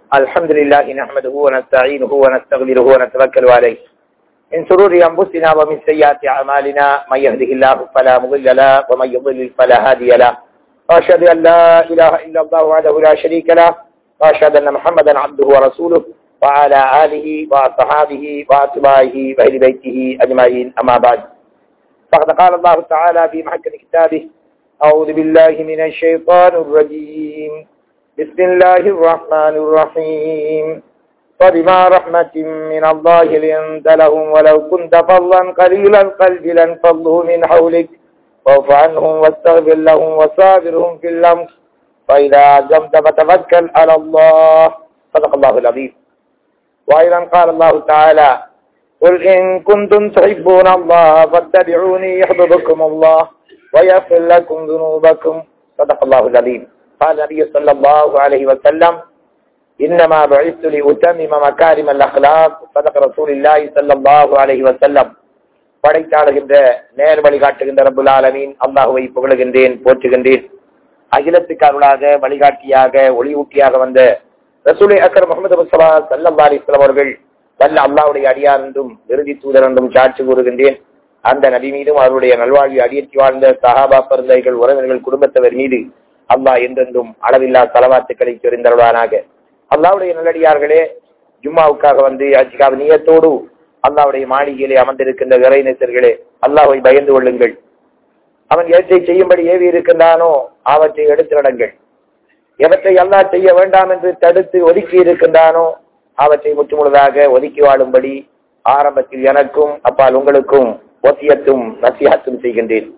الحمد لله نحمده ونستعينه ونستغفره ونتوكل عليه من شرور أنفسنا ومن سيئات أعمالنا من يهده الله فلا مضل له ومن يضلل فلا هادي له وأشهد أن لا إله إلا الله وحده لا شريك له وأشهد أن محمدا عبده ورسوله وعلى آله وأصحابه وأتباعه وأهل بيته أجمعين أما بعد فقد قال الله تعالى في محكم كتابه أعوذ بالله من الشيطان الرجيم بسم الله الرحمن الرحيم فبما رحمة من الله لنت لهم ولو كنت فظا قليل القلب لانفضوا من حولك واعف عنهم واستغفر لهم وصابرهم في الأمر فإذا عزمت فتوكل على الله صدق الله العظيم وأيضا قال الله تعالى قل إن كنتم تحبون الله فاتبعوني يحببكم الله ويغفر لكم ذنوبكم صدق الله العظيم قال النبي صلى الله عليه وسلم إنما بعثت لأتمم مكارم الأخلاق صدق رسول الله صلى الله عليه وسلم படைத்தாளுகின்ற நேர் வழிகாட்டுகின்ற ரபுல் ஆலமீன் அல்லாஹுவை புகழுகின்றேன் போற்றுகின்றேன் அகிலத்துக்கு அருளாக வழிகாட்டியாக ஒளியூட்டியாக வந்த ரசூலை அக்கர் முகமது முஸ்தபா சல்லா அலிஸ்லாம் அவர்கள் வல்ல அல்லாவுடைய அடியார் என்றும் இறுதி தூதர் என்றும் சாட்சி கூறுகின்றேன் அந்த நபி மீதும் அவருடைய நல்வாழ்வு அடியற்றி வாழ்ந்த சஹாபா பருந்தைகள் உறவினர்கள் குடும்பத்தவர் மீது அல்லாஹ் என்றென்றும் அளவில்லா தலவாத்துக்களை சொரிந்தருவானாக அல்லாவுடைய நல்லடியார்களே ஜும்மாவுக்காக வந்து அஜிகாவ நீயத்தோடு அல்லாவுடைய மாளிகையிலே அமர்ந்திருக்கின்ற இறைநேசர்களே அல்லாஹை பயந்து கொள்ளுங்கள் அவன் எவற்றை செய்யும்படி ஏவி இருக்கின்றானோ அவற்றை எடுத்து நடங்கள் எவற்றை அல்லாஹ் செய்ய வேண்டாம் என்று தடுத்து ஒதுக்கி இருக்கின்றானோ அவற்றை முற்றுமுழுதாக ஒதுக்கி வாழும்படி ஆரம்பத்தில் எனக்கும் அப்பால் உங்களுக்கும் ஒத்தியத்தும் நசியாத்தும் செய்கின்றேன்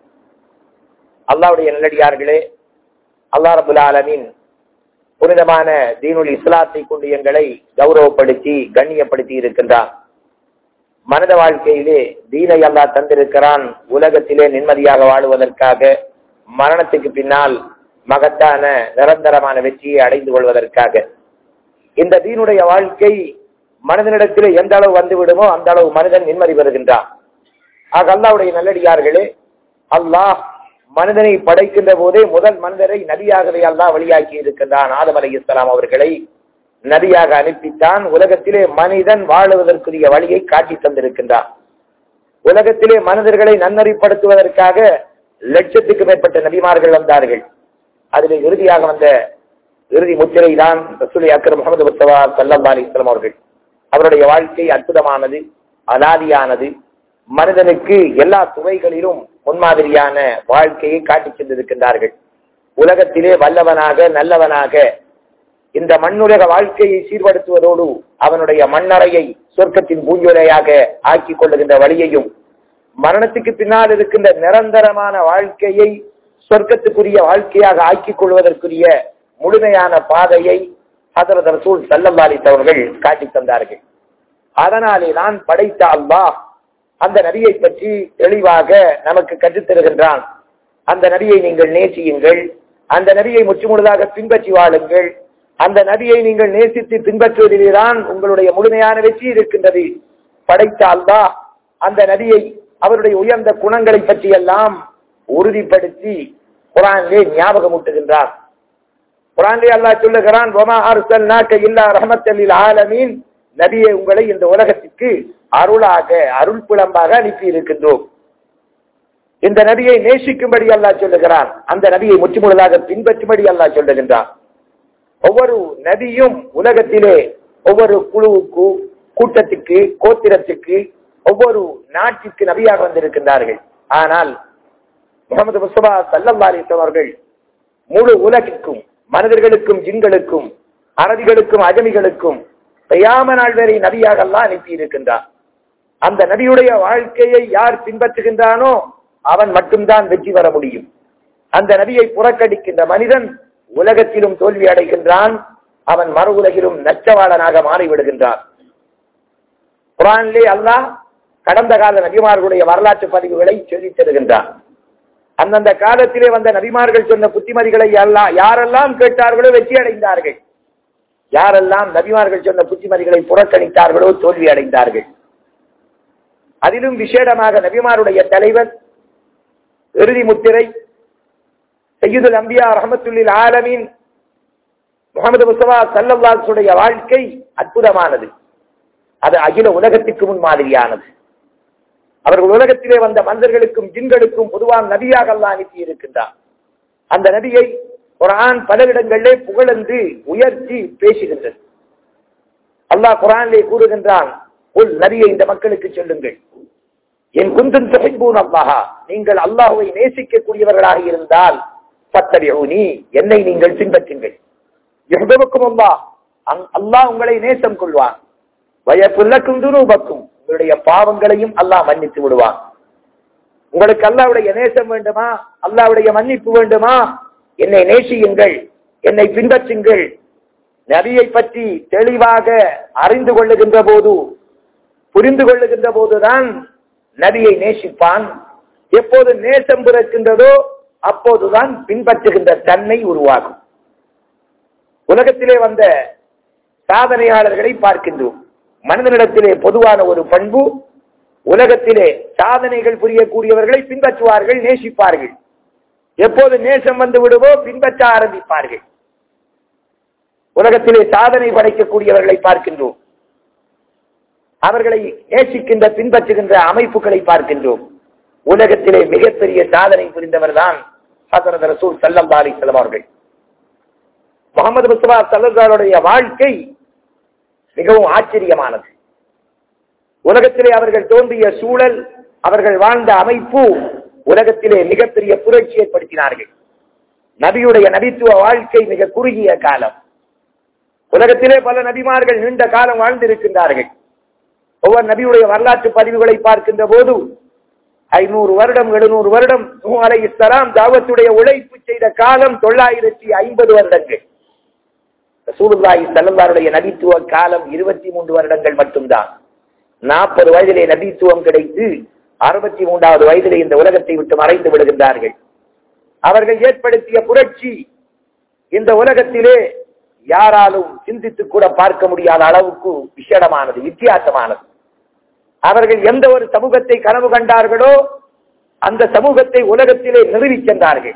அல்லாவுடைய நல்லடியார்களே அல்லா ரபுல் ஆலமின் புனிதமான தீனுல் இஸ்லாத்தை கொண்டு எங்களை கௌரவப்படுத்தி கண்ணியப்படுத்தி இருக்கின்றான் மனித வாழ்க்கையிலே தீனை அல்லா தந்திருக்கிறான் உலகத்திலே நிம்மதியாக வாழுவதற்காக மரணத்துக்கு பின்னால் மகத்தான நிரந்தரமான வெற்றியை அடைந்து கொள்வதற்காக இந்த தீனுடைய வாழ்க்கை மனிதனிடத்திலே எந்த அளவு வந்து விடுமோ அந்த அளவு மனிதன் நிம்மதி பெறுகின்றான் ஆக அல்லாவுடைய நல்லடியார்களே அல்லாஹ் மனிதனை படைக்கின்ற போதே முதல் மனிதரை நபியாகவே அல்லா வழியாக்கி இருக்கின்றான் ஆதம் அலி இஸ்லாம் அவர்களை நபியாக அனுப்பித்தான் உலகத்திலே மனிதன் வாழுவதற்குரிய வழியை காட்டி தந்திருக்கின்றான் உலகத்திலே மனிதர்களை நன்னறிப்படுத்துவதற்காக லட்சத்துக்கு மேற்பட்ட நபிமார்கள் வந்தார்கள் அதில் இறுதியாக வந்த இறுதி முத்திரை தான் ரசூலி அக்கர் முகமது முஸ்தபா சல்லா அலி இஸ்லாம் அவர்கள் அவருடைய வாழ்க்கை அற்புதமானது அலாதியானது மனிதனுக்கு எல்லா துறைகளிலும் முன்மாதிரியான வாழ்க்கையை காட்டி சென்றிருக்கின்றார்கள் உலகத்திலே வல்லவனாக நல்லவனாக இந்த மண்ணுலக வாழ்க்கையை சீர்படுத்துவதோடு அவனுடைய மண்ணறையை சொர்க்கத்தின் பூஞ்சோலையாக ஆக்கிக் கொள்ளுகின்ற வழியையும் மரணத்துக்கு பின்னால் இருக்கின்ற நிரந்தரமான வாழ்க்கையை சொர்க்கத்துக்குரிய வாழ்க்கையாக ஆக்கிக் கொள்வதற்குரிய முழுமையான பாதையை ஹசரத் ரசூல் சல்லல்லாலி அவர்கள் காட்டி தந்தார்கள் அதனாலே நான் படைத்த அல்லாஹ் அந்த நபியை பற்றி தெளிவாக நமக்கு கற்றுத்தருகின்றான் அந்த நபியை நீங்கள் நேசியுங்கள் அந்த நபியை முற்றுமுழுதாக பின்பற்றி வாழுங்கள் அந்த நபியை நீங்கள் நேசித்து பின்பற்றுவதிலேதான் உங்களுடைய முழுமையான வெற்றி இருக்கின்றது படைத்த அல்லாஹ் அந்த நபியை அவருடைய உயர்ந்த குணங்களை பற்றியெல்லாம் உறுதிப்படுத்தி குரானிலே ஞாபகமூட்டுகின்றார் குரானிலே அல்லாஹ் சொல்லுகிறான் ஆலமீன் நபியை உங்களை இந்த உலகத்திற்கு அருளாக அருள் புலம்பாக அனுப்பி இருக்கின்றோம் இந்த நபியை நேசிக்கும்படி அல்லா சொல்லுகிறான் அந்த நபியை முற்றுமுழுதாக பின்பற்றும்படி அல்லா சொல்லுகின்றான் ஒவ்வொரு நபியும் உலகத்திலே ஒவ்வொரு குழுவுக்கு கூட்டத்துக்கு கோத்திரத்துக்கு ஒவ்வொரு நாட்டிற்கு நபியாக வந்திருக்கின்றார்கள் ஆனால் முகமது முஸ்தபா சல்லல்லா அலிஸ்லாம் அவர்கள் முழு உலகிற்கும் மனிதர்களுக்கும் ஜின்களுக்கும் அரபிகளுக்கும் அஜமிகளுக்கும் செய்யாம நாள் வரை நபியாக எல்லாம் அனுப்பி இருக்கின்றார் அந்த நபியுடைய வாழ்க்கையை யார் பின்பற்றுகின்றானோ அவன் மட்டும்தான் வெற்றி பெற முடியும் அந்த நபியை புறக்கணிக்கின்ற மனிதன் உலகத்திலும் தோல்வி அடைகின்றான் அவன் மறு உலகிலும் நச்சவாளனாக மாறிவிடுகின்றான் குரானிலே அல்லாஹ் கடந்த கால நபிமார்களுடைய வரலாற்று பதிவுகளை சொல்லித் தருகின்றான் அந்தந்த காலத்திலே வந்த நபிமார்கள் சொன்ன புத்திமதிகளை எல்லாம் யாரெல்லாம் கேட்டார்களோ வெற்றி அடைந்தார்கள் யாரெல்லாம் நபிமார்கள் சொன்ன புத்திமதிகளை புறக்கணித்தார்களோ தோல்வி அடைந்தார்கள் அதிலும் விசேடமாக நபிமாருடைய தலைவர் இறுதி முத்திரை சையுதுல் அம்பியா ரஹமத்துல்லில் ஆலமீன் முகமது முஸ்தபா சல்லல்லாசுடைய வாழ்க்கை அற்புதமானது அது அகில உலகத்திற்கு முன் மாதிரியானது அவர்கள் உலகத்திலே வந்த மனிதர்களுக்கும் ஜின்களுக்கும் பொதுவான நபியாக அல்லாஹ் அனுப்பி இருக்கின்றார் அந்த நபியை குரான் பல இடங்களிலே புகழந்து உயர்த்தி பேசுகின்றது அல்லாஹ் குரானிலே கூறுகின்றான் உள் நபியை இந்த மக்களுக்கு சொல்லுங்கள் என் குந்தன் தொகைப்பூன் அல்லாஹா நீங்கள் அல்லாஹுவை நேசிக்கக்கூடியவர்களாக இருந்தால் பத்தவியூனி என்னை நீங்கள் பின்பற்றுங்கள் எவ்வளவுக்கும் அல்லாஹ் அல்லாஹ் உங்களை நேசம் கொள்வான் வயப்புல்லக்கும் துருபக்கும் உங்களுடைய பாவங்களையும் அல்லாஹ் மன்னித்து விடுவான் உங்களுக்கு அல்லாவுடைய நேசம் வேண்டுமா அல்லாவுடைய மன்னிப்பு வேண்டுமா என்னை நேசியுங்கள் என்னை பின்பற்றுங்கள் நபியை பற்றி தெளிவாக அறிந்து கொள்ளுகின்ற போது புரிந்து கொள்ளுகின்ற போதுதான் நபியை நேசிப்பான் எப்போது நேசம் பிறக்கின்றதோ அப்போதுதான் பின்பற்றுகின்ற தன்மை உருவாகும் உலகத்திலே வந்த சாதனையாளர்களை பார்க்கின்றோம் மனிதனிடத்திலே பொதுவான ஒரு பண்பு உலகத்திலே சாதனைகள் புரியக்கூடியவர்களை பின்பற்றுவார்கள் நேசிப்பார்கள் எப்போது நேசம் வந்து விடுவோ பின்பற்ற ஆரம்பிப்பார்கள் உலகத்திலே சாதனை படைக்கக்கூடியவர்களை பார்க்கின்றோம் அவர்களை நேசிக்கின்ற பின்பற்றுகின்ற அமைப்புகளை பார்க்கின்றோம் உலகத்திலே மிகப்பெரிய சாதனை புரிந்தவர் தான் ஹசரத் ரசூல் சல்லம் பாலி செல்லம் அவர்கள் முகமது முஸ்தபா சல்லல்லாருடைய வாழ்க்கை மிகவும் ஆச்சரியமானது உலகத்திலே அவர்கள் தோன்றிய சூழல் அவர்கள் வாழ்ந்த அமைப்பு உலகத்திலே மிகப்பெரிய புரட்சி ஏற்படுத்தினார்கள் நபியுடைய நபித்துவ வாழ்க்கை மிக குறுகிய காலம் உலகத்திலே பல நபிமார்கள் நீண்ட காலம் வாழ்ந்திருக்கின்றார்கள் ஒவ்வொரு நபியுடைய வரலாற்று பதிவுகளை பார்க்கின்ற போது ஐநூறு வருடம் எழுநூறு வருடம் அலை இஸ்லாம் தாவத்துடைய உழைப்பு செய்த காலம் தொள்ளாயிரத்தி ஐம்பது வருடங்கள் சூழ்நாயி செல்லந்தாருடைய நபித்துவ காலம் இருபத்தி மூன்று வருடங்கள் மட்டும்தான் நாற்பது வயதிலே நபித்துவம் கிடைத்து அறுபத்தி மூன்றாவது வயதிலே இந்த உலகத்தை விட்டு மறைந்து விடுகின்றார்கள் அவர்கள் ஏற்படுத்திய புரட்சி இந்த உலகத்திலே யாராலும் சிந்தித்து கூட பார்க்க முடியாத அளவுக்கு விசேடமானது வித்தியாசமானது அவர்கள் எந்த ஒரு சமூகத்தை கனவு கண்டார்களோ அந்த சமூகத்தை உலகத்திலே நிறுவி சென்றார்கள்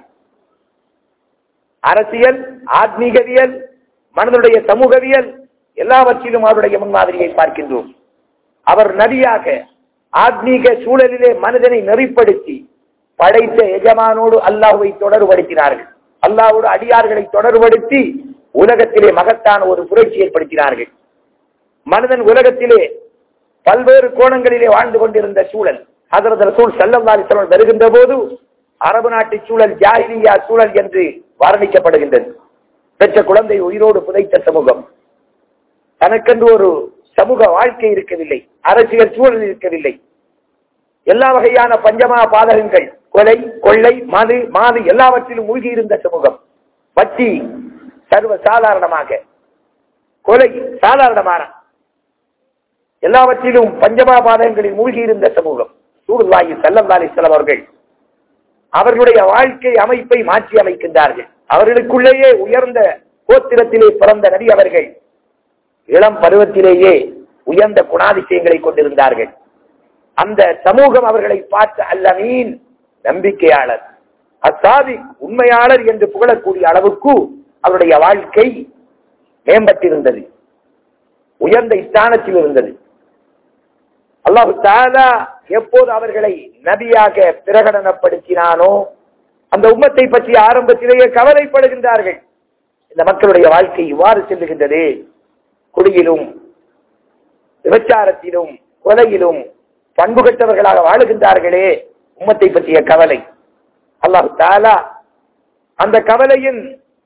அரசியல் ஆத்மீகவியல் மனதுடைய சமூகவியல் எல்லாவற்றிலும் அவருடைய முன்மாதிரியை பார்க்கின்றோம் அவர் நபியாக ஆத்மீக சூழலிலே மனிதனை நெறிப்படுத்தி படைத்த எஜமானோடு அல்லாஹுவை தொடர்படுத்தினார்கள் அல்லாஹோடு அடியார்களை தொடர்படுத்தி உலகத்திலே மகத்தான ஒரு புரட்சி ஏற்படுத்தினார்கள் மனிதன் உலகத்திலே பல்வேறு கோணங்களிலே வாழ்ந்து கொண்டிருந்த சூழல் ஹசரத் ரசூல் சல்லல்லாஹி அலைஹி வருகின்ற போது அரபு நாட்டு சூழல் ஜாஹிலியா சூழல் என்று வர்ணிக்கப்படுகின்றது பெற்ற குழந்தை உயிரோடு புதைத்த சமூகம் தனக்கென்று ஒரு சமூக வாழ்க்கை இருக்கவில்லை அரசியல் சூழல் இருக்கவில்லை எல்லா வகையான பஞ்சமா பாதகங்கள் கொலை கொள்ளை மது மாது எல்லாவற்றிலும் மூழ்கி இருந்த சமூகம் வட்டி சர்வ சாதாரணமாக கொலை சாதாரணமான எல்லாவற்றிலும் பஞ்சமா பாதகங்களில் மூழ்கி இருந்த சமூகம் சூழ்வாயி செல்லம் செல்லம் அவர்கள் அவர்களுடைய வாழ்க்கை அமைப்பை மாற்றி அமைக்கின்றார்கள் அவர்களுக்குள்ளேயே உயர்ந்த கோத்திரத்திலே பிறந்த நபி அவர்கள் இளம் பருவத்திலேயே உயர்ந்த குணாதிசயங்களை கொண்டிருந்தார்கள் அந்த சமூகம் அவர்களை பார்த்த அல்லமீன் நம்பிக்கையாளர் அசாதி உண்மையாளர் என்று புகழக்கூடிய அளவுக்கு அவருடைய வாழ்க்கை மேம்பட்டிருந்தது உயர்ந்த ஸ்தானத்தில் இருந்தது அல்லாஹு தாலா எப்போது அவர்களை நபியாக பிரகடனப்படுத்தினானோ அந்த உம்மத்தை பற்றி ஆரம்பத்திலேயே கவலைப்படுகின்றார்கள் இந்த மக்களுடைய வாழ்க்கை இவ்வாறு செல்லுகின்றது குடியிலும் விபச்சாரத்திலும் கொலையிலும் பண்பு கட்டவர்களாக வாழுகின்றார்களே உம்மத்தை பற்றிய கவலை அல்லாஹு தாலா அந்த கவலையின்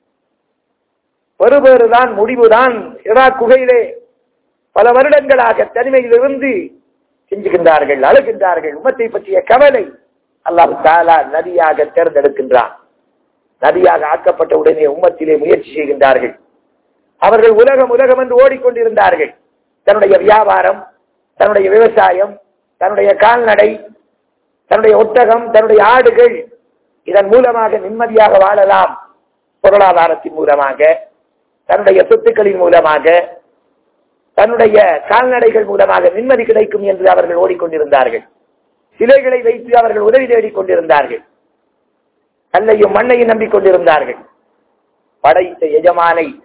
பெறுபேறுதான் முடிவுதான் இரா குகையிலே பல வருடங்களாக தனிமையிலிருந்து செஞ்சுகின்றார்கள் அழுகின்றார்கள் உமத்தை பற்றிய கவலை அல்லாஹு தாலா நதியாக தேர்ந்தெடுக்கின்றான் நதியாக ஆக்கப்பட்ட உடனே உம்மத்திலே முயற்சி செய்கின்றார்கள் அவர்கள் உலகம் உலகம் என்று ஓடிக்கொண்டிருந்தார்கள் தன்னுடைய வியாபாரம் தன்னுடைய விவசாயம் தன்னுடைய கால்நடை தன்னுடைய ஒட்டகம் தன்னுடைய ஆடுகள் இதன் மூலமாக நிம்மதியாக வாழலாம் பொருளாதாரத்தின் மூலமாக தன்னுடைய சொத்துக்களின் மூலமாக தன்னுடைய கால்நடைகள் மூலமாக நிம்மதி கிடைக்கும் என்று அவர்கள் ஓடிக்கொண்டிருந்தார்கள் சிலைகளை வைத்து அவர்கள் உதவி தேடிக் கொண்டிருந்தார்கள் கல்லையும் மண்ணையும் நம்பிக்கொண்டிருந்தார்கள் படைத்த எஜமானை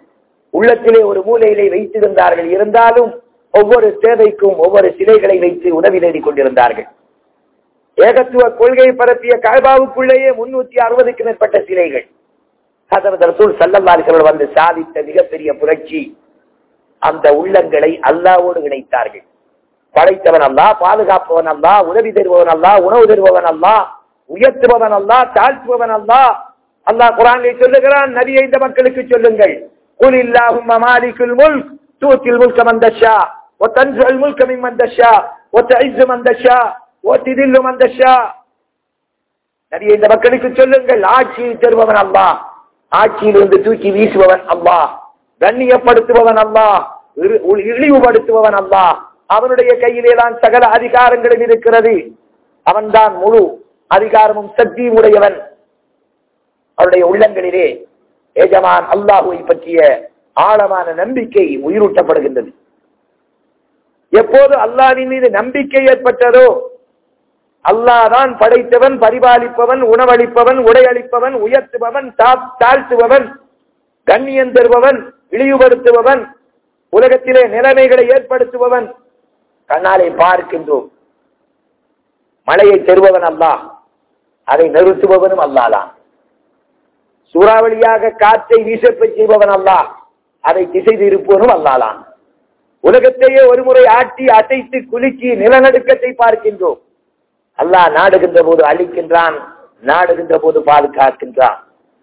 உள்ளத்திலே ஒரு மூலையிலே வைத்திருந்தார்கள் இருந்தாலும் ஒவ்வொரு தேவைக்கும் ஒவ்வொரு சிலைகளை வைத்து உதவி தேடிக் கொண்டிருந்தார்கள் ஏகத்துவ கொள்கையை பரப்பிய காபாவுக்குள்ளேயே முன்னூத்தி அறுபதுக்கு மேற்பட்ட சிலைகள் ஹசரத் ரசூல் சல்லல்லாஹு வந்து சாதித்த மிகப்பெரிய புரட்சி அந்த உள்ளங்களை அல்லாவோடு இணைத்தார்கள் படைத்தவன் அல்லா பாதுகாப்பவன் அல்லா உதவி தருபவன் அல்லா உணவு தருபவன் அல்லா உயர்த்துபவன் அல்லா தாழ்த்துபவன் அல்லா அல்லாஹ் குரானிலே சொல்லுகிறான் நபியை இந்த மக்களுக்கு சொல்லுங்கள் قل اللهم مالك الملك تؤتي الملك من تشاء وتنزع الملك ممن تشاء وتعز من تشاء وتذل من تشاء நபியை இந்த மக்களுக்கு சொல்லுங்கள் ஆட்சியை தருபவன் அல்லாஹ் ஆட்சியிலிருந்து தூக்கி வீசுபவன் அல்லாஹ் கண்ணியப்படுத்துபவன் அல்லாஹ் இழி- இழிவுபடுத்துபவன் அல்லாஹ் அவனுடைய கையிலே தான் சகல அதிகாரங்களும் இருக்கிறது அவன்தான் முழு அதிகாரமும் சக்தியும் உடையவன் அவருடைய உள்ளங்களிலே ஏஜமான் அல்லாஹுவை பற்றிய ஆழமான நம்பிக்கை உயிரூட்டப்படுகின்றது எப்போது அல்லாஹ்வின் மீது நம்பிக்கை ஏற்பட்டதோ அல்லாஹ் தான் படைத்தவன் பரிபாலிப்பவன் உணவளிப்பவன் உடையளிப்பவன் உயர்த்துபவன் தா- தாழ்த்துபவன் கண்ணியம் தருபவன் இழிவுபடுத்துபவன் உலகத்திலே நிலைமைகளை ஏற்படுத்துபவன் கண்ணாலே பார்க்கின்றோம் மழையை தருபவன் அல்லாஹ் அதை நிறுத்துபவனும் அல்லாதான் சூறாவளியாக காற்றை வீசப்பை செய்பவன் அல்லாஹ் அதை திசை திருப்பவனும் அல்லாதான் உலகத்தையே ஒருமுறை ஆட்டி அசைத்து குலுக்கி நிலநடுக்கத்தை பார்க்கின்றோம் அல்லாஹ் நாடுகின்ற போது அழிக்கின்றான் நாடுகின்ற போது பாதுகாக்கின்றான்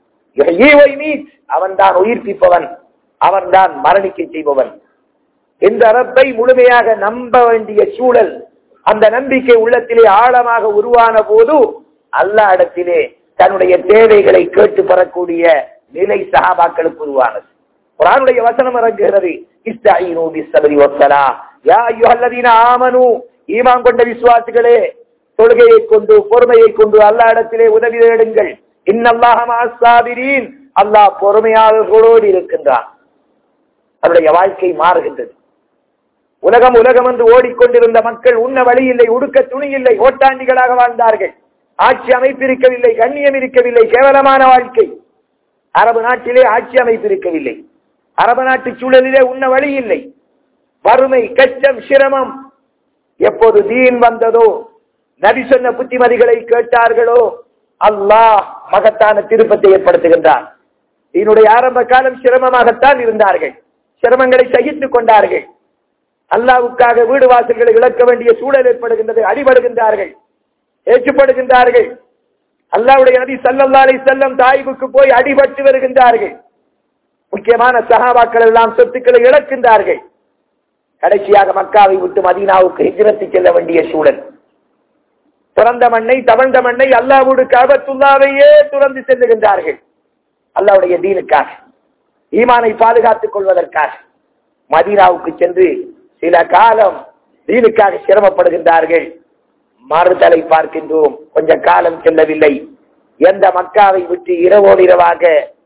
அவன் தான் உயிர்ப்பிப்பவன் அவன் தான் மரணிக்க செய்பவன் இந்த ரப்பை முழுமையாக நம்ப வேண்டிய சூழல் அந்த நம்பிக்கை உள்ளத்திலே ஆழமாக உருவான போது அல்லாஹ் இடத்திலே தன்னுடைய தேவைகளை கேட்டு பெறக்கூடிய நிலை சஹாபாக்களுக்கு உருவானது குரானுடைய வசனம் இறங்குகிறது இஸ்தாயினு பிஸ்ஸப்ரி வஸ்ஸலா யா அய்யுஹல்லதீன ஆமனு ஈமான் கொண்ட விசுவாசிகளே தொழுகையை கொண்டு பொறுமையை கொண்டு அல்லாஹ் இடத்திலே உதவி தேடுங்கள் இன்னல்லாஹ மஅஸ்ஸாபிரீன் அல்லாஹ் பொறுமையாளர்களோடு இருக்கின்றான் அவருடைய வாழ்க்கை மாறுகின்றது உலகம் உலகம் என்று ஓடிக்கொண்டிருந்த மக்கள் உண்ண வழி இல்லை உடுக்க துணி இல்லை ஓட்டாண்டிகளாக வாழ்ந்தார்கள் ஆட்சி அமைப்பு இருக்கவில்லை கண்ணியம் இருக்கவில்லை கேவலமான வாழ்க்கை அரபு நாட்டிலே ஆட்சி அமைப்பு இருக்கவில்லை அரபு நாட்டு சூழலிலே உண்ண வழி இல்லை வறுமை கஷ்டம் சிரமம் எப்போது தீன் வந்ததோ நபி சொன்ன புத்திமதிகளை கேட்டார்களோ அல்லாஹ் மகத்தான திருப்பத்தை ஏற்படுத்துகின்றார் இதனுடைய ஆரம்ப காலம் சிரமமாகத்தான் இருந்தார்கள் சிரமங்களை சகித்துக் கொண்டார்கள் அல்லாவுக்காக வீடு வாசல்களை இழக்க வேண்டிய சூழல் ஏற்படுகின்றது அடிபடுகின்றார்கள் ஏற்றுப்படுகின்றார்கள் அல்லாவுடைய நபி சல்லல்லா அலைஹி செல்லம் தாய்வுக்கு போய் அடிபட்டு வருகின்றார்கள் முக்கியமான சகாபாக்கள் எல்லாம் சொத்துக்களை இழக்கின்றார்கள் கடைசியாக மக்காவை விட்டு மதீனாவுக்கு ஹிஜ்ரத்து செல்ல வேண்டிய சூழல் பிறந்த மண்ணை தவழ்ந்த மண்ணை அல்லாவோடு காபத்துல்லாவையே துறந்து செல்லுகின்றார்கள் அல்லாவுடைய தீனுக்காக ஈமானை பாதுகாத்துக் கொள்வதற்காக மதீனாவுக்கு சென்று சில காலம் தீனுக்காக சிரமப்படுகின்றார்கள் மறுதலை பார்க்கின்றோம் கொஞ்ச காலம் செல்லவில்லை எந்த மக்காவை விட்டு இரவோடு இரவாக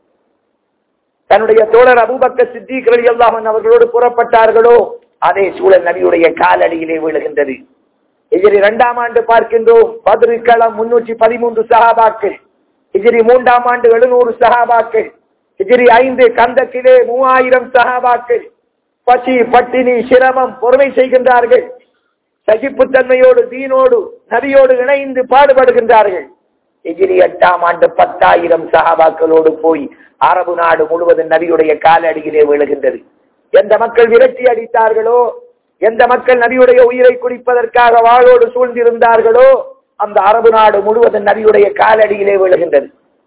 தன்னுடைய தோழர் அபூபக்க சித்திகள் எல்லாம் அவர்களோடு புறப்பட்டார்களோ அதே சூழல் நபியுடைய காலடியிலே விழுகின்றது இஜரி இரண்டாம் ஆண்டு பார்க்கின்றோம் பதிருக்களம் முன்னூற்றி பதிமூன்று சகாபாக்கள் இஜரி மூன்றாம் ஆண்டு எழுநூறு சகாபாக்கள் இஜரி ஐந்து கந்தத்திலே மூவாயிரம் சகாபாக்கள் பசி பட்டினி சிரமம் பொறுமை செய்கின்றார்கள் சகிப்புத்தன்மையோடு தீனோடு நபியோடு இணைந்து பாடுபடுகின்றார்கள் எதிரி எட்டாம் ஆண்டு பத்தாயிரம் சகாபாக்களோடு போய் அரபு நாடு முழுவதும் நபியுடைய காலடியிலே விழுகின்றது எந்த மக்கள் விரட்டி அடித்தார்களோ எந்த மக்கள் நபியுடைய உயிரை குடிப்பதற்காக வாளோடு சூழ்ந்திருந்தார்களோ அந்த அரபு நாடு முழுவதும் நபியுடைய காலடியிலே விழுகின்றது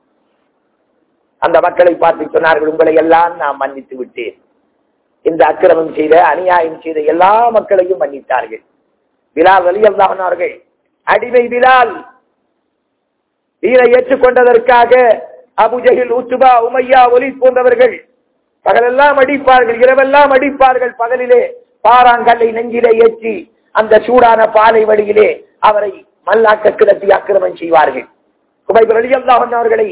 அந்த மக்களை பார்த்து சொன்னார்கள் உங்களை எல்லாம் நான் மன்னித்து விட்டேன் இந்த அக்கிரமம் செய்த அநியாயம் செய்த எல்லா மக்களையும் மன்னித்தார்கள் பிலால் வலி அல்லாஹர்கள் அடிமை பிலால் வீரை ஏற்றுக்கொண்டதற்காக அபுஜகில் உத்துபா உமையா ஒலி போன்றவர்கள் பகலெல்லாம் அடிப்பார்கள் இரவெல்லாம் அடிப்பார்கள் பகலிலே பாறாங்கல்லை நெஞ்சிலே ஏற்றி அந்த சூடான பாலை வழியிலே அவரை மல்லாக்க கிளப்பி ஆக்கிரமம் செய்வார்கள் குபைபர் அலி அல்லாஹன் அவர்களை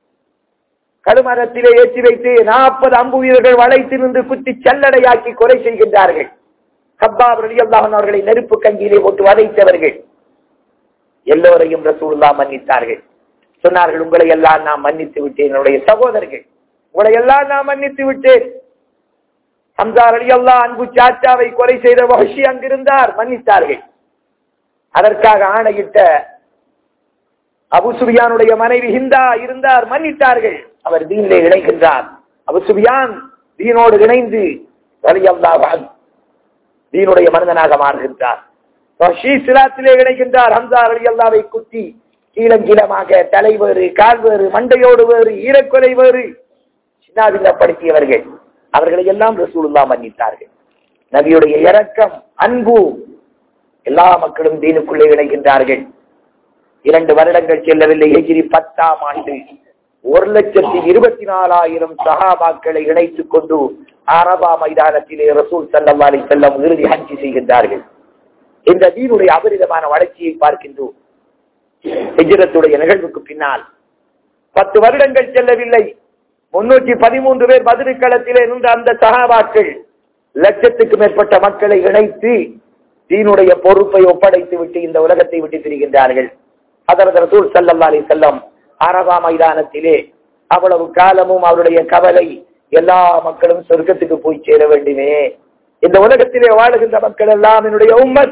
கடுமரத்திலே ஏற்றி வைத்து நாற்பது அம்பு வீரர்கள் வளைத்து நின்று குத்தி சல்லடையாக்கி கொலை செய்கின்றார்கள் கப்பாப் அலி அல்லாஹன் அவர்களை நெருப்பு கஞ்சியிலே போட்டு வதைத்தவர்கள் எல்லோரையும் ரசூல்லா மன்னித்தார்கள் சொன்னார்கள் உங்களை எல்லாம் நான் மன்னித்து விட்டேன் என்னுடைய சகோதரர்கள் உங்களை எல்லாம் நான் மன்னித்து விட்டேன் ஹம்சார் அலி அல்லா அன்பு சாச்சாவை கொலை செய்த வஹஷி அங்கிருந்தார் மன்னித்தார்கள் அதற்காக ஆணையிட்ட அபு சுபியானுடைய மனைவி ஹிந்தா இருந்தார் மன்னித்தார்கள் அவர் தீனிலே இணைகின்றார் அபு சுபியான் தீனோடு இணைந்து ரலியல்லாஹு தீனுடைய மனிதனாக மாறுகின்றார் வஹஷி சிலாத்திலே இணைகின்றார் ஹம்சா அலி அல்லாவை குத்தி கீழங்கீழமாக தலை வேறு கால் வேறு மண்டையோடு வேறு ஈரக்கொலை வேறு சின்னாதில்லப்படுத்தியவர்கள் அவர்களை எல்லாம் ரசூலுல்லா மன்னித்தார்கள் நபியுடைய இரக்கம் அன்பு எல்லா மக்களும் தீனுக்குள்ளே இணைகின்றார்கள் இரண்டு வருடங்கள் செல்லவில்லை எகிரி பத்தாம் ஆண்டு ஒரு லட்சத்தி இருபத்தி நாலாயிரம் சகாபாக்களை இணைத்துக் கொண்டு அரபா மைதானத்திலே ரசூல் சல்லா அலி செல்லம் இறுதி ஹஜ்ஜி செய்கின்றார்கள் இந்த தீனுடைய அபரிதமான வளர்ச்சியை பார்க்கின்றோம் ஹிஜ்ரத்துடைய நிகழ்வுக்கு பின்னால் பத்து வருடங்கள் செல்லவில்லை முன்னூற்றி பதிமூன்று பேர் பதிலுக்களத்திலே நின்ற அந்த சகாபாக்கள் லட்சத்துக்கு மேற்பட்ட மக்களை இணைத்து தீனுடைய பொறுப்பை ஒப்படைத்து விட்டு இந்த உலகத்தை விட்டு திரிகின்றார்கள் அதற்கு ரசூல் சல்லல்லா அலி செல்லம் அரபா மைதானத்திலே அவ்வளவு காலமும் அவருடைய கவலை எல்லா மக்களும் சொர்க்கத்துக்கு போய் சேர வேண்டுமே இந்த உலகத்திலே வாழுகின்ற மக்கள் எல்லாம் என்னுடைய உம்மத்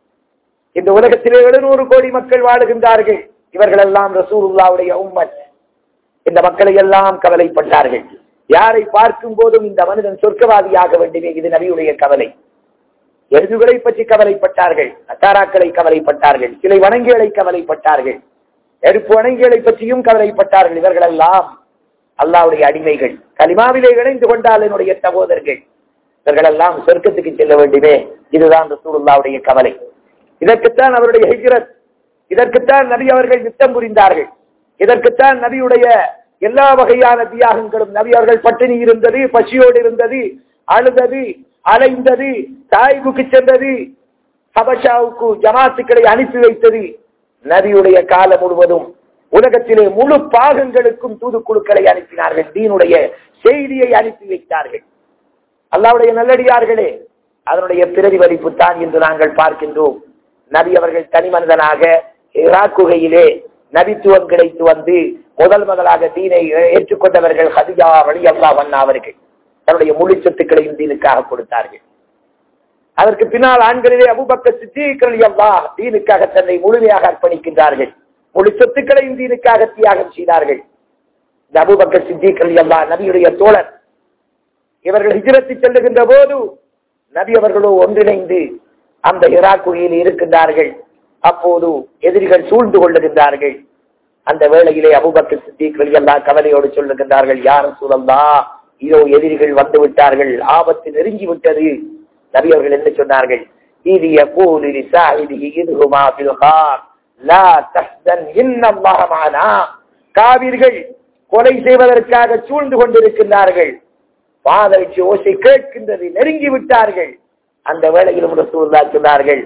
இந்த உலகத்திலே எழுநூறு கோடி மக்கள் வாழுகின்றார்கள் இவர்கள் எல்லாம் ரசூலுல்லாவுடைய உம்மத் இந்த மக்களை எல்லாம் கவலைப்பட்டார்கள் யாரை பார்க்கும் போதும் இந்த மனிதன் சொர்க்கவாதியாக வேண்டுமே இது நபியுடைய கவலை எருதுகளை பற்றி கவலைப்பட்டார்கள் நட்டாராக்களை கவலைப்பட்டார்கள் சிலை வணங்கிகளை கவலைப்பட்டார்கள் நெருப்பு வணங்கிகளை பற்றியும் கவலைப்பட்டார்கள் இவர்கள் எல்லாம் அல்லாவுடைய அடிமைகள் கலிமாவிலே இணைந்து கொண்டால் என்னுடைய சகோதரர்கள் இவர்கள் எல்லாம் சொர்க்கத்துக்கு செல்ல வேண்டுமே இதுதான் ரசூலுல்லாவுடைய கவலை இதற்குத்தான் அவருடைய ஹிஜ்ரத் இதற்குத்தான் நபி அவர்கள் யுத்தம் புரிந்தார்கள் இதற்குத்தான் நபியுடைய எல்லா வகையான தியாகங்களும் நபி அவர்கள் பட்டினி இருந்தது பசியோடு இருந்தது அழுதது அலைந்தது தாய்வுக்கு சென்றது ஹபஷாவுக்கு ஜமாத்துக்களை அனுப்பி வைத்தது நபியுடைய காலம் முழுவதும் உலகத்திலே முழு பாகங்களுக்கும் தூதுக்குழுக்களை அனுப்பினார்கள் தீனுடைய செய்தியை அனுப்பி வைத்தார்கள் அல்லாவுடைய நல்லடியார்களே அதனுடைய பிரதிபலிப்பு தான் என்று நாங்கள் பார்க்கின்றோம் நபி அவர்கள் தனி மனிதனாக குகையிலே நபித்துவம் கிடைத்து வந்து முதல் மகளாக தீனை ஏற்றுக்கொண்டவர்கள் ஹதிஜா வழி அல்லா வண்ணா அவர்கள் தன்னுடைய முழு சொத்துக்களையும் தீனுக்காக கொடுத்தார்கள் அதற்கு பின்னால் ஆண்களிலே அபுபக்க சித்தீக்கள் அல்லா தீனுக்காக தன்னை முழுமையாக அர்ப்பணிக்கின்றார்கள் முழு சொத்துக்களையும் தீனுக்காக தியாகம் செய்தார்கள் இந்த அபுபக்க சித்தீக்கள் அல்லா நபியுடைய தோழர் இவர்கள் ஹிஜரத்து செல்லுகின்ற போது நபி அவர்களோ ஒன்றிணைந்து அந்த இராக்குகையில் இருக்கின்றார்கள் அப்போது எதிரிகள் சூழ்ந்து கொள்ளுகின்றார்கள் அந்த வேளையிலே அபுபக்கர் சித்திகள் எல்லாம் கவலையோடு சொல்லுகின்றார்கள் யாரும் சூழல்லா இதோ எதிரிகள் வந்து விட்டார்கள் ஆபத்து நெருங்கி விட்டது நபி அவர்கள் என்ன சொன்னார்கள் இது يقول لساعده إذهما في الغار لا تحزن إن الله معنا காவிர்கள் கொலை செய்வதற்காக சூழ்ந்து கொண்டிருக்கின்றார்கள் பாதரிச்சு ஓசை கேட்கின்றது நெருங்கி விட்டார்கள் அந்த வேளையிலும் ரசூல்லா சொன்னார்கள்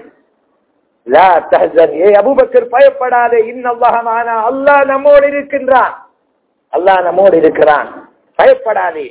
லா தஹ்சன் ஏ அபூபக்கர் பயப்படாதே இன்னல்லாஹமானா அல்லாஹ் நம்மோடு இருக்கின்றான் அல்லாஹ் நம்மோடு இருக்கிறான் பயப்படாதே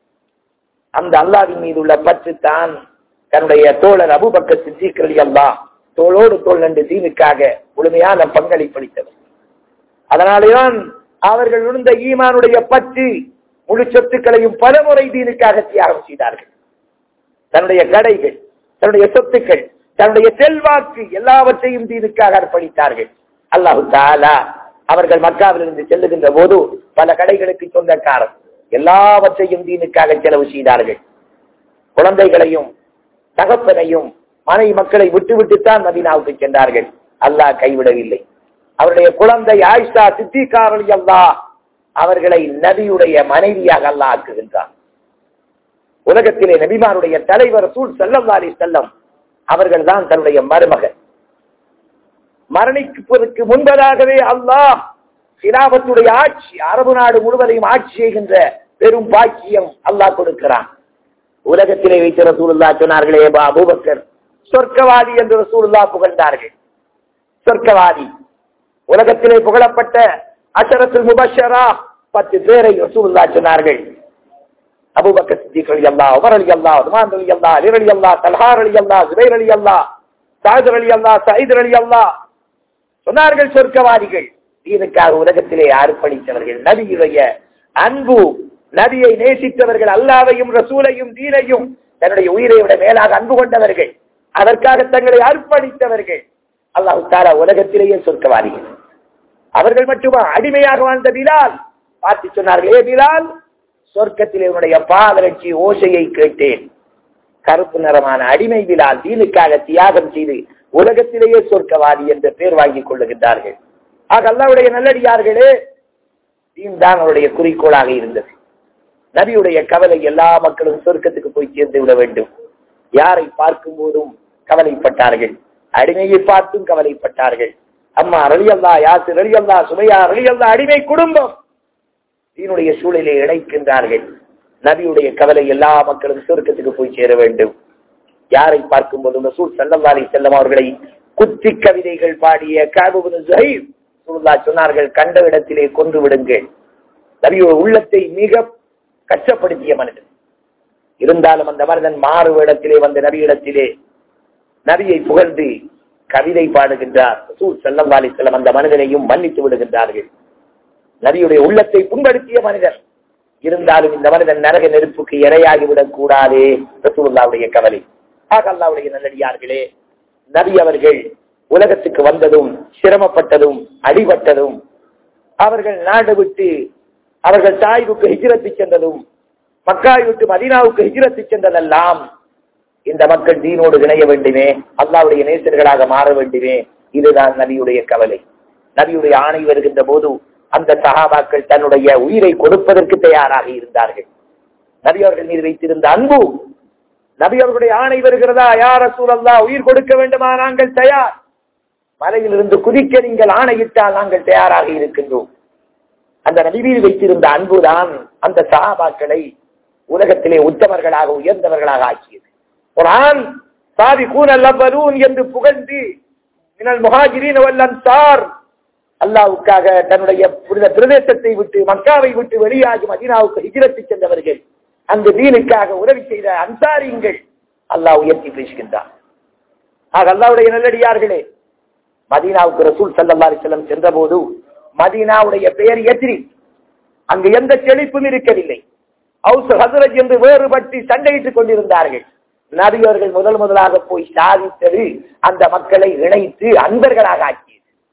அந்த அல்லாவின் மீது உள்ள பற்று தான் தன்னுடைய தோழர் அபுபக்கர் சித்திக்கிறது அல்லா தோளோடு தோல் நண்டு தீனுக்காக முழுமையான பங்களிப்பளித்தவர் அதனாலேதான் அவர்கள் உணர்ந்த ஈமானுடைய பற்று முழு சொத்துக்களையும் பலமுறை தீனுக்காக தியாகம் செய்தார்கள் தன்னுடைய கடைகள் தன்னுடைய சொத்துக்கள் தன்னுடைய செல்வாக்கு எல்லாவற்றையும் தீனுக்காக அர்ப்பணித்தார்கள் அல்லாஹு தாலா அவர்கள் மக்காவிலிருந்து செல்லுகின்ற போது பல கடைகளுக்கு சொந்தக்காரர் எல்லாவற்றையும் தீனுக்காக செலவு செய்தார்கள் குழந்தைகளையும் தகப்பனையும் மனை மக்களை விட்டு விட்டுத்தான் நபீனாவுக்கு சென்றார்கள் அல்லாஹ் கைவிடவில்லை அவருடைய குழந்தை ஆயிஷா சித்திகாரலி அல்லா அவர்களை நபியுடைய மனைவியாக அல்லாஹ் ஆக்குகின்றார் உலகத்திலே நபிமாருடைய தலைவர் சூழ் செல்லம் அலி செல்லம் அவர்கள் தான் தன்னுடைய மருமகன் மரணிப்பதற்கு முன்பதாகவே அல்லாஹ் சிலாபத்துடைய ஆட்சி அரபு நாடு முழுவதையும் ஆட்சி செய்கின்ற பெரும் பாக்கியம் அல்லாஹ் கொடுக்கிறான் உலகத்திலே வைத்த ரசூலுல்லா சொன்னார்களே அபூபக்கர் சொர்க்கவாதி என்று ரசூலுல்லா புகழ்ந்தார்கள் சொர்க்கவாதி உலகத்திலே புகழப்பட்ட அஷரத்தில் முபஷரா பத்து பேரை ரசூலுல்லா சொன்னார்கள் அபுபக்கர் சித்திக் அலி அல்லா உமர் அலி அல்லா உமான் அலி அல்லா அலிர் அலி அல்லா தல்ஹார் அலி அல்லா ஜுபைர் அலி அல்லா சாஹிதர் அலி அல்லா சயிதர் அலி அல்லா சொன்னார்கள் சொர்க்கவாதிகள் தீனுக்காக உலகத்திலே அர்ப்பணித்தவர்கள் நபியுடைய அன்பு நபியை நேசித்தவர்கள் அல்லாவையும் ரசூலையும் தீனையும் தன்னுடைய உயிரை விட மேலாக அன்பு கொண்டவர்கள் அதற்காக தங்களை அர்ப்பணித்தவர்கள் அல்லாஹு தாலா உலகத்திலேயே சொர்க்கவாதிகள் அவர்கள் மட்டுமா அடிமையாக வாழ்ந்த பிலால் பார்த்து சொன்னார்கள் ஏ பிலால் சொர்க்கத்திலே உன்னுடைய பாதரட்சி ஓசையை கேட்டேன் கருப்பு நிறமான அடிமை பிலால் தீனுக்காக தியாகம் செய்து உலகத்திலேயே சொர்க்கவாதி என்ற பெயர் வாங்கிக் கொள்ளுகின்றார்கள் ஆக அல்லாவுடைய நல்லடியார்களே தீன் தான் அவருடைய குறிக்கோளாக இருந்தது நபியுடைய கவலை எல்லா மக்களும் சொர்க்கத்துக்கு போய் சேர்ந்து விட வேண்டும் யாரை பார்க்கும் போதும் கவலைப்பட்டார்கள் அடிமையை பார்த்தும் கவலைப்பட்டார்கள் அம்மா ரலியல்லா யாசு ரலியல்லா சுமையா ரலியல்லா அடிமை குடும்பம் தீனுடைய சூழலை இணைக்கின்றார்கள் நபியுடைய கவலை எல்லா மக்களும் சொர்க்கத்துக்கு போய் சேர வேண்டும் யாரை பார்க்கும் போதும் ரசூல் சல்லல்லாரி செல்லம் அவர்களை குத்தி கவிதைகள் பாடிய காபுபுன் ஜஹீர் ரசூலுல்லா சொன்னார்கள் கண்ட இடத்திலே கொன்று விடுங்கள் நபியோட உள்ளத்தை மிக கஷ்டப்படுத்திய மனிதன் இருந்தாலும் அந்த மனிதன் மாறு இடத்திலே வந்த நபியிடத்திலே நபியை புகழ்ந்து கவிதை பாடுகின்றார் ரசூல் சல்லல்லாஹு அலைஹி வஸல்லம் அந்த மனிதனையும் மன்னித்து விடுகின்றார்கள் நபியுடைய உள்ளத்தை புண்படுத்திய மனிதன் இருந்தாலும் இந்த மனிதன் நரக நெருப்புக்கு இரையாகிவிடக் கூடாதே ரசூலுல்லாவுடைய கவலை ஆக அல்லாவுடைய நல்லடியார்களே நபி அவர்கள் உலகத்துக்கு வந்ததும் சிரமப்பட்டதும் அடிபட்டதும் அவர்கள் நாடு விட்டு அவர்கள் தாய்வுக்கு ஹிஜ்ரத்து சென்றதும் மக்காய் விட்டு மதீனாவுக்கு ஹிஜ்ரத்து சென்றதெல்லாம் இந்த மக்கள் தீனோடு இணைய வேண்டுமே அல்லாவுடைய நேசர்களாக மாற வேண்டுமே இதுதான் நபியுடைய கவலை நபியுடைய ஆணை வருகின்ற போது அந்த சகாபாக்கள் தன்னுடைய உயிரை கொடுப்பதற்கு தயாராக இருந்தார்கள் நபி அவர்கள் மீது வைத்திருந்த அன்பு நபி அவர்களுடைய ஆணை வருகிறதா யார் சூழல்லா உயிர் கொடுக்க வேண்டுமா நாங்கள் தயார் மலையிலிருந்து குதிக்க நீங்கள் ஆணையிட்டால் நாங்கள் தயாராக இருக்கின்றோம் அந்த நபி மீது வைத்திருந்த அன்புதான் அந்த சகாபாக்களை உலகத்திலே உத்தமர்களாக உயர்ந்தவர்களாக ஆக்கியது குரான் சாதி கூனல் அவ்வலூன் என்று புகழ்ந்து மினல் முஹாஜிரீன் வல் அன்சார் அல்லாவுக்காக தன்னுடைய புனித பிரதேசத்தை விட்டு மக்காவை விட்டு வெளியாகி மதீனாவுக்கு ஹிஜ்ரத்து சென்றவர்கள் அந்த தீனுக்காக உதவி செய்த அன்சாரிங்கள் அல்லாஹ் உயர்த்தி பேசுகின்றார் ஆக அல்லாவுடைய நல்லடியார்களே மதீனாவுக்கு ரசூல் சல்லா அலிசல்லம் சென்ற போது மதீனாவுடைய பெயர் எதிரி அங்கு எந்த செழிப்பும் இருக்கவில்லை ஹவுஸ் ஹசரத் என்று வேறுபட்டு சண்டையிட்டுக் கொண்டிருந்தார்கள் நபியவர்கள் முதல் முதலாக போய் சாதித்தது அந்த மக்களை இணைத்து அன்பர்களாக ஆக்கியது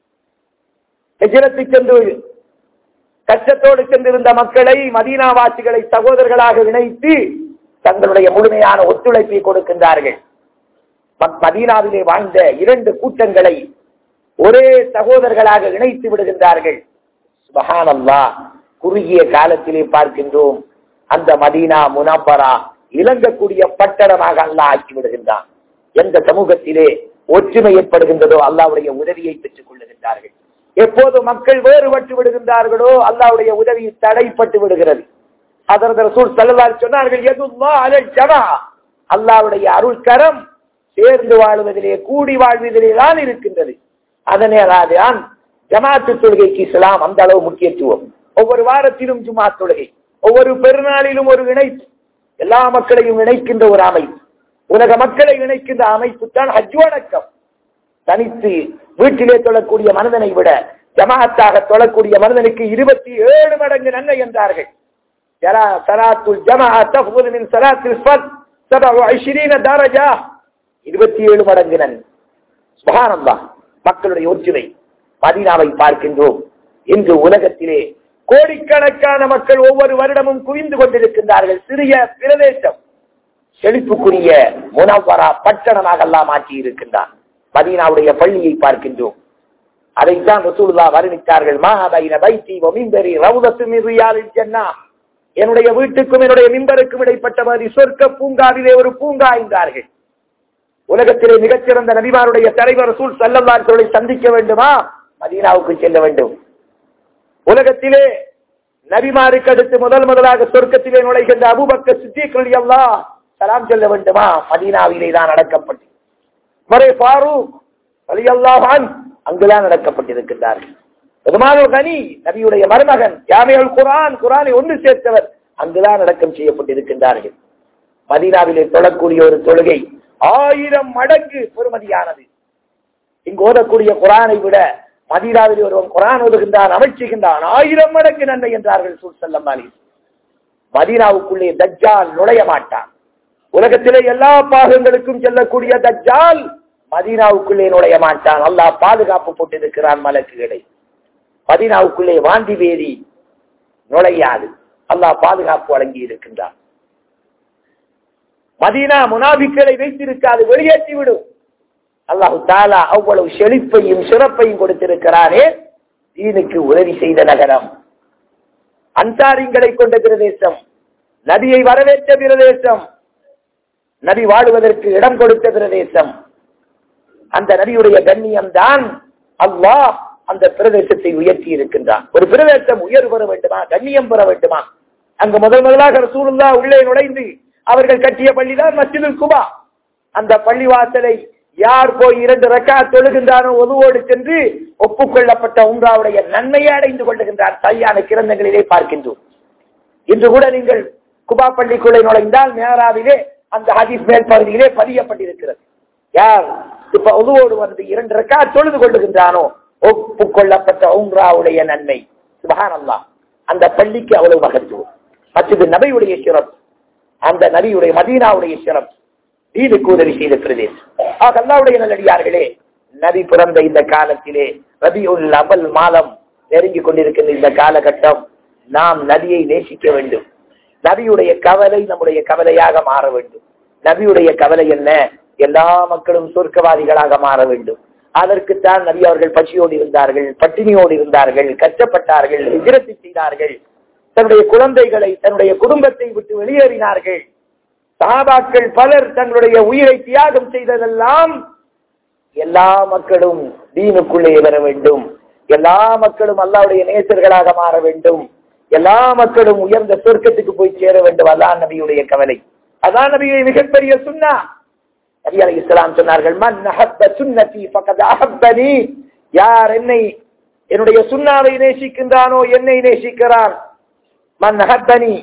எஜிரத்து சென்று கஷ்டத்தோடு சென்றிருந்த மக்களை மதீனாவாசிகளை சகோதரர்களாக இணைத்து தங்களுடைய முழுமையான ஒத்துழைப்பை கொடுக்கின்றார்கள் மதீனாவிலே வாழ்ந்த இரண்டு கூட்டங்களை ஒரே சகோதரர்களாக இணைத்து விடுகின்றார்கள் சுபஹானல்லா குறுகிய காலத்திலே பார்க்கின்றோம் அந்த மதீனா முனப்பரா இலங்கக்கூடிய பட்டணமாக அல்லாஹ் ஆக்கி விடுகின்றான் எந்த சமூகத்திலே ஒற்றுமை ஏற்படுகின்றதோ அல்லாவுடைய உதவியை பெற்றுக் கொள்ளுகின்றார்கள் எப்போது மக்கள் வேறுபட்டு விடுகின்றார்களோ அல்லாவுடைய உதவி தடைப்பட்டு விடுகிறது அதற்கு ரசூல் சல்லல்லாஹு சொன்னார்கள் எதுல்லா அலல் ஜமா அல்லாவுடைய அருள் கரம் சேர்ந்து வாழ்வதிலே கூடி வாழ்வதிலே தான் இருக்கின்றது அதனால்தான் ஜமாத்து தொழுகைக்கு இஸ்லாம் அந்த அளவு முக்கியத்துவம் ஒவ்வொரு வாரத்திலும் ஜுமா தொழுகை ஒவ்வொரு பெருநாளிலும் ஒரு இணைப்பு எல்லா மக்களையும் இணைக்கின்ற ஒரு அமைப்பு உலக மக்களை இணைக்கின்ற அமைப்பு தான் ஹஜ் வணக்கம் தனித்து வீட்டிலே தொழக்கூடிய மனிதனை விட ஜமாத்தாக தொழக்கூடிய மனிதனுக்கு இருபத்தி ஏழு மடங்கு நன்மை என்றார்கள் இருபத்தி ஏழு மடங்கு நன்மை சுகானந்தா மக்களுடைய ஒற்றுமை மதீனாவை பார்க்கின்றோம் இன்று உலகத்திலே கோடிக்கணக்கான மக்கள் ஒவ்வொரு வருடமும் குவிந்து கொண்டிருக்கின்றார்கள் சிறிய பிரதேசம் செழிப்புக்குரிய முனவரா பட்டணமாக எல்லாம் மாற்றி இருக்கின்றான் மதீனாவுடைய பள்ளியை பார்க்கின்றோம் அதைத்தான் ரசூலுல்லா வர்ணித்தார்கள் மாஹபைன பைத்தி மிம்பரி ரவுதத்து மிரியாலில் ஜன்னா என்னுடைய வீட்டுக்கும் என்னுடைய மிம்பருக்கும் இடைப்பட்ட மாதிரி சொர்க்க பூங்காவிலே ஒரு பூங்கா என்றார்கள் உலகத்திலே மிகச்சிறந்த நபிமாருடைய தலைவர் ரசூல் சல்லல்லார்களை சந்திக்க வேண்டுமா மதீனாவுக்கு செல்ல வேண்டும் உலகத்திலே நபிமாருக்கு அடுத்து முதல் முதலாக சொர்க்கத்திலே நுழைகின்ற அபுபக்க சித்திகள் எல்லாம் சலாம் சொல்ல வேண்டுமா மதீனாவிலே தான் நடக்கப்பட்டு மறை ஃபாரூக் அலி அல்லாஹான் அங்குதான் நடக்கப்பட்டிருக்கின்றார்கள் பெருமானோ கனி நபியுடைய மருமகன் ஜாமியல் குரான் குரானை ஒன்று சேர்த்தவர் அங்குதான் அடக்கம் செய்யப்பட்டிருக்கின்றார்கள் மதீனாவிலே தொழக்கூடிய ஒரு தொழுகை ஆயிரம் மடங்கு பெருமதியானது இங்கு ஓதக்கூடிய குரானை விட மதீனாவில் ஒருவன் குரான் ஓதுகின்றான் அமைச்சுகின்றான் ஆயிரம் மடங்கு நன்மை என்றார்கள் சூழ் செல்லம் மதீனாவுக்குள்ளே தஜ்ஜால் நுழைய மாட்டான் உலகத்திலே எல்லா பாகங்களுக்கும் செல்லக்கூடிய தஜ்ஜால் மதீனாவுக்குள்ளே நுழைய மாட்டான் அல்லாஹ் பாதுகாப்பு போட்டிருக்கிறான் மலக்குகளை மதீனாவுக்குள்ளே வாந்தி வேதி நுழையாது அல்லாஹ் பாதுகாப்பு வழங்கி இருக்கின்றான் மதீனா முனாபிக்களை வைத்திருக்காது வெளியேற்றி விடும் அல்லாஹு தாலா அவ்வளவு செழிப்பையும் சிறப்பையும் கொடுத்திருக்கிறாரே தீனுக்கு உதவி செய்த நகரம் அன்சாரிங்களை கொண்ட பிரதேசம் நதியை வரவேற்ற பிரதேசம் நபி வாழுவதற்கு இடம் கொடுத்த பிரதேசம் அந்த நபியுடைய கண்ணியம் தான் அல்லாஹ் அந்த பிரதேசத்தை உயர்த்தி இருக்கின்றான் ஒரு பிரதேசம் உயர்வு பெற வேண்டுமா கண்ணியம் பெற வேண்டுமா அங்கு முதல் முதலாக ரசூலுல்லா உள்ளே நுழைந்து அவர்கள் கட்டிய பள்ளிதான் மஸ்ஜிதுல் குபா அந்த பள்ளிவாசலை யார் போய் இரண்டு ரக்கா தொழுகின்றானோ ஒதுவோடு சென்று ஒப்புக்கொள்ளப்பட்ட உம்ராவுடைய நன்மையை அடைந்து கொள்ளுகின்றார் சரியான கிரந்தங்களிலே பார்க்கின்றோம் இன்று கூட நீங்கள் குபா பள்ளிக்குள்ளே நுழைந்தால் மேராவிலே அந்த ஹதீஸ் மேல் பகுதியிலே பதியப்பட்டிருக்கிறது யார் இப்ப உதுவோடு வந்து இரண்டு ரக்கா தொழுது கொள்ளுகின்றானோ ஒப்புக்கொள்ளப்பட்ட உம்ராவுடைய நன்மை சுபஹான் அல்லாஹ் அந்த பள்ளிக்கு அவ்வளவு மகத்துவம் மற்றது நபியுடைய சிறப்பு அந்த நபியுடைய மதீனாவுடைய சிறப்பு தீனுக்கு உதவி செய்த பிரதேசம் ஆக அல்லாவுடைய நல்லடியார்களே நபி பிறந்த இந்த காலத்திலே ரபியுல் அமல் மாதம் நெருங்கி கொண்டிருக்கின்ற இந்த காலகட்டம் நாம் நபியை நேசிக்க வேண்டும் நபியுடைய கவலை நம்முடைய கவலையாக மாற வேண்டும் நபியுடைய கவலை என்ன எல்லா மக்களும் சொர்க்கவாதிகளாக மாற வேண்டும் அதற்குத்தான் நபி அவர்கள் பசியோடு இருந்தார்கள் பட்டினியோடு இருந்தார்கள் கஷ்டப்பட்டார்கள் எதிரத்து செய்தார்கள் தன்னுடைய குழந்தைகளை தன்னுடைய குடும்பத்தை விட்டு வெளியேறினார்கள் சகாபாக்கள் பலர் தங்களுடைய உயிரை தியாகம் செய்ததெல்லாம் எல்லா மக்களும் தீனுக்குள்ளே வர வேண்டும் எல்லா மக்களும் அல்லாவுடைய நேசர்களாக மாற வேண்டும் எல்லா மக்களும் உயர்ந்த சொர்க்கத்துக்கு போய் சேர வேண்டும் அதான் நபியுடைய கவலை அதான் நபியை மிகப்பெரிய சுண்ணா நபி அலி இஸ்லாம் சொன்னார்கள் மன் அஹப்ப சுன்னதி ஃபகத் அஹப்பனி யார் என்னை என்னுடைய சுண்ணாவை நேசிக்கின்றானோ என்னை நேசிக்கிறான் மன் அஹப்பனி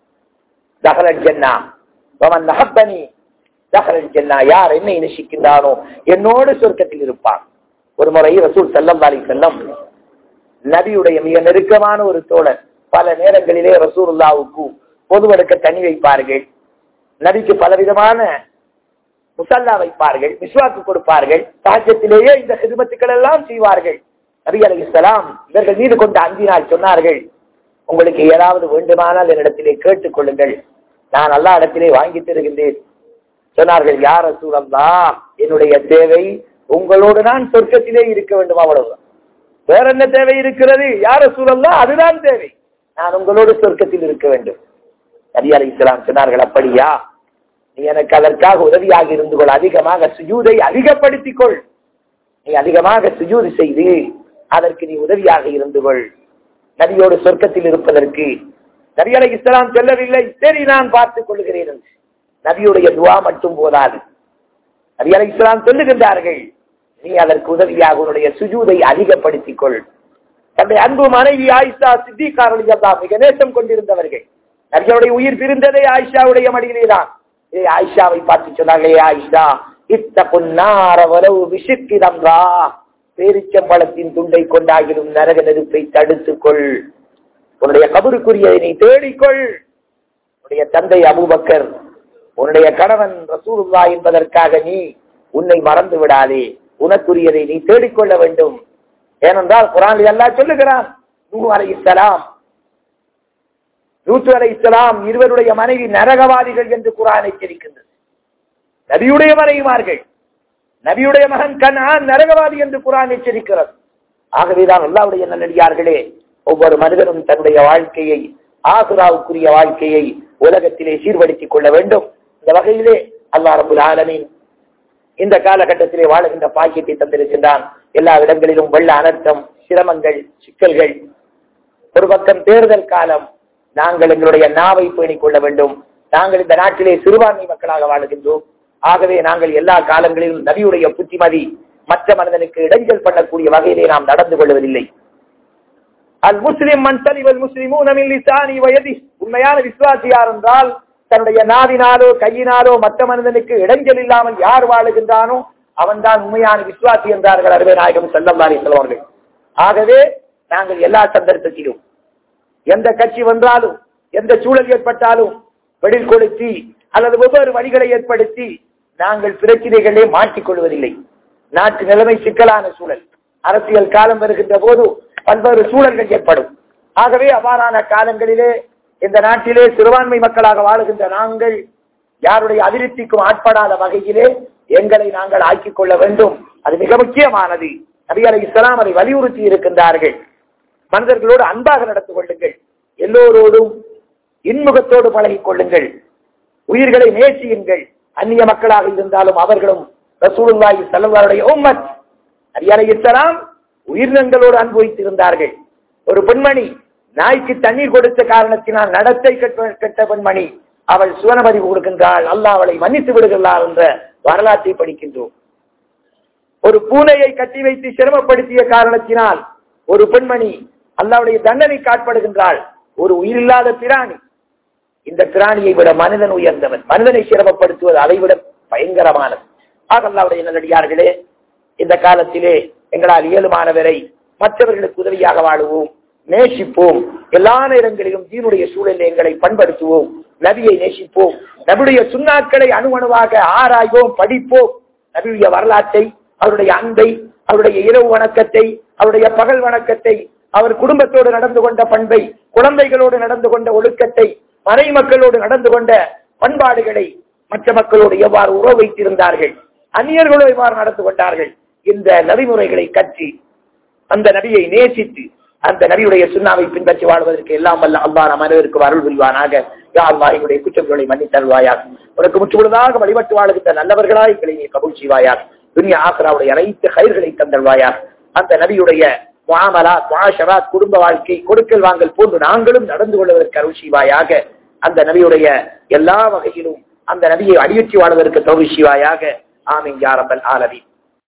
தஹலல் ஜன்னா வமன் அஹப்பனி தஹலல் ஜன்னா யார் என்னை நேசிக்கின்றானோ என்னோடு சொர்க்கத்தில் இருப்பான் ஒரு முறை ரசூல் செல்லம் அலி செல்லம் நபியுடைய மிக நெருக்கமான ஒரு தோழர் பல நேரங்களிலே ரசூலுல்லாவுக்கு பொதுவெடுக்க தனி வைப்பார்கள் நபிக்கு பலவிதமான முசல்லா வைப்பார்கள் விஸ்வாக்கு கொடுப்பார்கள் சாஜத்திலேயே இந்த ஹிதுமத்துக்கள் எல்லாம் செய்வார்கள் நபி அலி இஸ்லாம் இவர்கள் மீது கொண்ட அஞ்சினால் சொன்னார்கள் உங்களுக்கு ஏதாவது வேண்டுமானால் என்னிடத்திலே கேட்டுக் கொள்ளுங்கள் நான் எல்லா இடத்திலே வாங்கி தருகின்றேன் சொன்னார்கள் யார் சூழல்லா என்னுடைய தேவை உங்களோடு நான் சொர்க்கத்திலே இருக்க வேண்டும் அவ்வளவுதான் வேற என்ன தேவை இருக்கிறது யார சூழல்லா அதுதான் தேவை நான் உங்களோடு சொர்க்கத்தில் இருக்க வேண்டும் நபி அலி இஸ்லாம் சொன்னார்கள் அப்படியா நீ எனக்கு அதற்காக உதவியாக இருந்து கொள் அதிகமாக சுஜூதை அதிகப்படுத்திக் கொள் நீ அதிகமாக சுஜூதி செய்து அதற்கு நீ உதவியாக இருந்து கொள் நபியோடு சொர்க்கத்தில் இருப்பதற்கு நபி அலை இஸ்லாம் சொல்லவில்லை சரி நான் பார்த்துக் கொள்கிறேன் என்று. நபியுடைய துவா மட்டும் போதாது நபி அலை இஸ்லாம் சொல்லுகின்றார்கள் நீ அதற்கு உதவியாக உன்னுடைய சுஜூதை அதிகப்படுத்திக் கொள் தன்னுடைய அன்பு மனைவி ஆயிஷா சித்திகாரர்கள் எல்லாம் மிக நேசம் கொண்டிருந்தவர்கள் நபியுடைய உயிர் பிரிந்ததே ஆயிஷாவுடைய மடியிலே தான் ஏ ஆயிஷாவை பார்த்து சொன்னாங்களே ஆயிஷா இத்த பொன்னார வரவு விஷித்திரம்ரா பேரிச்சம்பழத்தின் துண்டை கொண்டாகிடும் நரக நெருப்பை தடுத்துக் கொள் உன்னுடைய கபருக்குரியதை நீ தேடிக்கொள் உன்னுடைய தந்தை அபூபக்கர் உன்னுடைய கணவன் ரசூலுல்லா என்பதற்காக நீ உன்னை மறந்து விடாதே உனக்குரியதை நீ தேடிக்கொள்ள வேண்டும் ஏனென்றால் குரான் எல்லாம் சொல்லுகிறான் நூ அலை இஸ்லாம் நூற்று அலை இஸ்லாம் இருவருடைய மனைவி நரகவாதிகள் என்று குரான் எச்சரிக்கின்றது நபியுடைய மனைவிமார்கள் நபியுடைய மகன் கண்ணான் நரகவாதி என்று குரான் எச்சரிக்கிறது ஆகவேதான் அல்லாவுடைய நல்லடியார்களே ஒவ்வொரு மனிதனும் தன்னுடைய வாழ்க்கையை ஆசுராவுக்குரிய வாழ்க்கையை உலகத்திலே சீர்படுத்திக் கொள்ள வேண்டும் இந்த வகையிலே அல்லா ரபுல் ஆலமீன் இந்த காலகட்டத்திலே வாழுகின்ற பாக்கியத்தை தந்திருக்கின்றான் எல்லா இடங்களிலும் வெள்ள அனர்த்தம் சிரமங்கள் சிக்கல்கள் ஒரு பக்கம் தேர்தல் காலம் நாங்கள் எங்களுடைய நாவை பேணிக் கொள்ள வேண்டும் நாங்கள் இந்த நாட்டிலே சிறுபான்மை மக்களாக வாழுகின்றோம் ஆகவே நாங்கள் எல்லா காலங்களிலும் நபியுடைய புத்திமதி மற்ற மனிதனுக்கு இடைஞ்சல் பண்ணக்கூடிய வகையிலே நாம் நடந்து கொள்வதில்லை அல் முஸ்லிம் மண் சலிவல் முஸ்லிமூன் வயதி உண்மையான விசுவாசி யார் என்றால் தன்னுடைய நாவினாலோ கையினாலோ மற்ற மனிதனுக்கு இடைஞ்சல் இல்லாமல் யார் வாழுகின்றானோ அவன்தான் உண்மையான விசுவாசி என்றார்கள் அருமை நாயகம் செல்லம்பாரி செல்வார்கள் ஆகவே நாங்கள் எல்லா சந்தர்ப்பத்திலும் எந்த கட்சி வந்தாலும் எந்த சூழல் ஏற்பட்டாலும் வெடில் கொளுத்தி அல்லது வெவ்வேறு வழிகளை ஏற்படுத்தி நாங்கள் பிரச்சனைகளே மாட்டிக்கொள்வதில்லை நாட்டு நிலைமை சிக்கலான சூழல் அரசியல் காலம் வருகின்ற போது பல்வேறு சூழல்கள் ஏற்படும் ஆகவே அவ்வாறான காலங்களிலே இந்த நாட்டிலே சிறுபான்மை மக்களாக வாழுகின்ற நாங்கள் யாருடைய அபிவிருத்திக்கும் ஆட்படாத வகையிலே எங்களை நாங்கள் ஆக்கிக் கொள்ள வேண்டும் அது மிக முக்கியமானது நபி அலை இஸ்லாம் அதை வலியுறுத்தி இருக்கின்றார்கள் மனிதர்களோடு அன்பாக நடந்து கொள்ளுங்கள் எல்லோரோடும் இன்முகத்தோடு பழகிக் கொள்ளுங்கள் உயிர்களை நேசியுங்கள் அந்நிய மக்களாக இருந்தாலும் அவர்களும் ரசூலுல்லாஹி ஸல்லல்லாஹுடைய உம்மத் நபி அலை இஸ்லாம் உயிரினங்களோடு அன்பு வைத்திருந்தார்கள் ஒரு பெண்மணி நாய்க்கு தண்ணீர் கொடுத்த காரணத்தினால் நடத்தை கெட்ட கெட்ட பெண்மணி அவள் சுவனமதிவு கொடுக்கின்றாள் அல்லாஹ் அவளை மன்னித்து விடுகிறாள் என்ற வரலாற்றை படிக்கின்றோம் ஒரு பூனையை கட்டி வைத்து சிரமப்படுத்திய காரணத்தினால் ஒரு பெண்மணி அல்லாவுடைய தண்டனை காட்படுகின்றாள் ஒரு உயிரில்லாத பிராணி இந்த பிராணியை விட மனிதன் உயர்ந்தவன் மனிதனை சிரமப்படுத்துவது அதை விட பயங்கரமானது ஆக அல்லாவுடைய நல்லடியார்களே இந்த காலத்திலே எங்களால் இயலுமானவரை மற்றவர்களுக்கு உதவியாக வாழுவோம் நேசிப்போம் எல்லா நேரங்களிலும் தீனுடைய சூழலில் எங்களை பண்படுத்துவோம் நபியை நேசிப்போம் நபியுடைய சுண்ணாக்களை அணுவணுவாக ஆராய்வோம் படிப்போம் நபியுடைய வரலாற்றை அவருடைய அன்பை அவருடைய இரவு வணக்கத்தை அவருடைய பகல் வணக்கத்தை அவர் குடும்பத்தோடு நடந்து கொண்ட பண்பை குழந்தைகளோடு நடந்து கொண்ட ஒழுக்கத்தை மனை மக்களோடு நடந்து கொண்ட பண்பாடுகளை மற்ற மக்களோடு எவ்வாறு உறவு வைத்திருந்தார்கள் அந்நியர்களோடு எவ்வாறு நடந்து கொண்டார்கள் இந்த நபிமுறைகளை கற்றி அந்த நபியை நேசித்து அந்த நபியுடைய சுண்ணாவை பின்பற்றி வாழ்வதற்கு எல்லாம் வல்ல அல்லா நம் அனைவருக்கும் அருள் புரிவானாக யா அல்லாஹ் எங்களுடைய குற்றங்களை மன்னித்தருவாயாக உனக்கு முற்றுமுழுதாக வழிபட்டு வாழ்கின்ற நல்லவர்களாய் எங்களை நீ கபூல் செய்வாயாக துனியா ஆக்ராவுடைய அனைத்து கயிர்களை தந்தல்வாயாக அந்த நபியுடைய முஆமலாத் முஆஷராத் குடும்ப வாழ்க்கை கொடுக்கல் வாங்கல் போன்று நாங்களும் நடந்து கொள்வதற்கு அருள் செய்வாயாக அந்த நபியுடைய எல்லா வகையிலும் அந்த நபியை அடியற்றி வாழ்வதற்கு தோவி செய்வாயாக ஆமீன் யாரப்பல் ஆலமீன்